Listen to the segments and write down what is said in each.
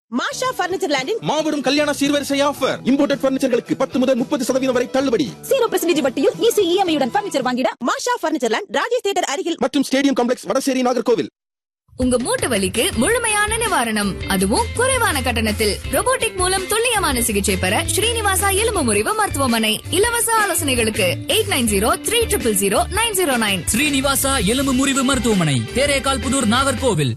மாஷா furniture லேண்டின் மாபெரும் கல்யாண சீர்வரிசை ஆஃபர் இம்போர்ட்டட் பர்னிச்சர்களுக்கு பத்து முதல் முப்பது சதவீதம் வரை தள்ளுபடி ஜீரோ பெர்சன்டேஜ் வட்டியில் ஈஸி இஎம்ஐயுடன் பர்னிச்சர் வாங்கிட Masha furniture land Rajesh theatre அருகில் மற்றும் ஸ்டேடியம் காம்ப்ளெக்ஸ் வடசேரி நாகர்கோவில் உங்க மூட்டு வலிக்கு முழுமையான நிவாரணம் அதுவும் குறைவான கட்டணத்தில் robotic மூலம் துல்லியமான சிகிச்சை பெற ஸ்ரீனிவாசா எலும்பு முறிவு மருத்துவமனை இலவச ஆலோசனைகளுக்கு eight nine zero three triple zero nine zero nine Srinivasa எலும்பு முறிவு மருத்துவமனை தேரேகால் புதூர் நாகர்கோவில்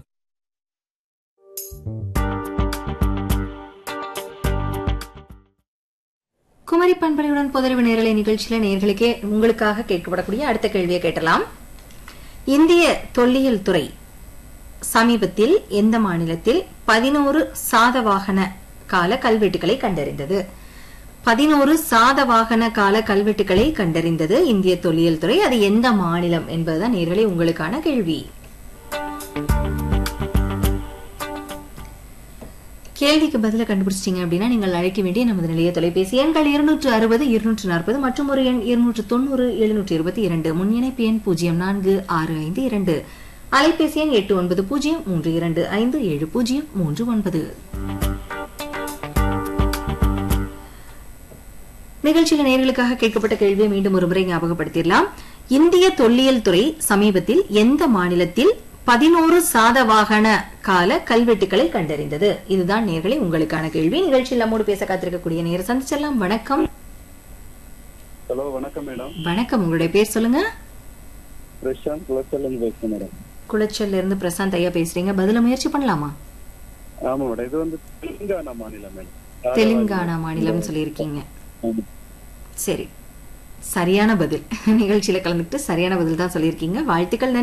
குமரி பண்பலையுடன் புதறிவு நேரலை நிகழ்ச்சியில நேர்களுக்கே உங்களுக்காக கேட்கப்படக்கூடிய அடுத்த கேள்வியை கேட்டலாம் இந்திய தொல்லியல் துறை சமீபத்தில் எந்த மாநிலத்தில் பதினோரு சாதவாகன கால கல்வெட்டுகளை கண்டறிந்தது பதினோரு சாதவாகன கால கல்வெட்டுகளை கண்டறிந்தது இந்திய தொல்லியல் துறை அது எந்த மாநிலம் என்பதுதான் நேர்களே உங்களுக்கான கேள்வி கேள்விக்கு பதில கண்டுபிடிச்சிட்டீங்க அப்படின்னா நீங்கள் அழைக்க வேண்டிய நமது நிலைய தொலைபேசி எண்கள் இருநூற்று அறுபது இருநூற்று நாற்பது மற்றும் ஒரு எண் இருநூற்று தொண்ணூறு எழுநூற்று இருபத்தி இரண்டு முன் இணைப்பு எண் பூஜ்ஜியம் நான்கு ஆறு ஐந்து இரண்டு அலைபேசி எண் எட்டு ஒன்பது பூஜ்ஜியம் மூன்று இரண்டு ஐந்து ஏழு பூஜ்ஜியம் மூன்று ஒன்பது நிகழ்ச்சியில நேர்களுக்காக கேட்கப்பட்ட கேள்வியை மீண்டும் ஒருமுறை ஞாபகப்படுத்திடலாம் இந்திய தொல்லியல் துறை சமீபத்தில் எந்த மாநிலத்தில் பதினோரு சாதவாகன கால கல்வெட்டுகளை கண்டறிந்தது இதுதான் நேர்களை உங்களுக்கான கேள்வி நிகழ்ச்சியில் நம்மோடு பேச காத்திருக்கக்கூடிய நேர சந்திச்செல்லாம் வணக்கம் ஹலோ வணக்கம் மேடம் வணக்கம் உங்களுடைய பேர் சொல்லுங்க பிரசாந்த் குளச்சல்ல பேசுறேன் மேடம் குளச்சல்ல இருந்து பிரசாந்த் ஐயா பேசுறீங்க பதில முயற்சி பண்ணலாமா ஆமா மேடம் இது வந்து தெலுங்கானா மாநிலம் மேடம் தெலுங்கானா மாநிலம் சொல்லியிருக்கீங்க ஆமா. சரி சரியான பதில் நிகழ்ச்சியில கலந்துக்கிட்டு சரியான பதில் தான் சொல்லியிருக்கீங்க வாழ்த்துக்கள்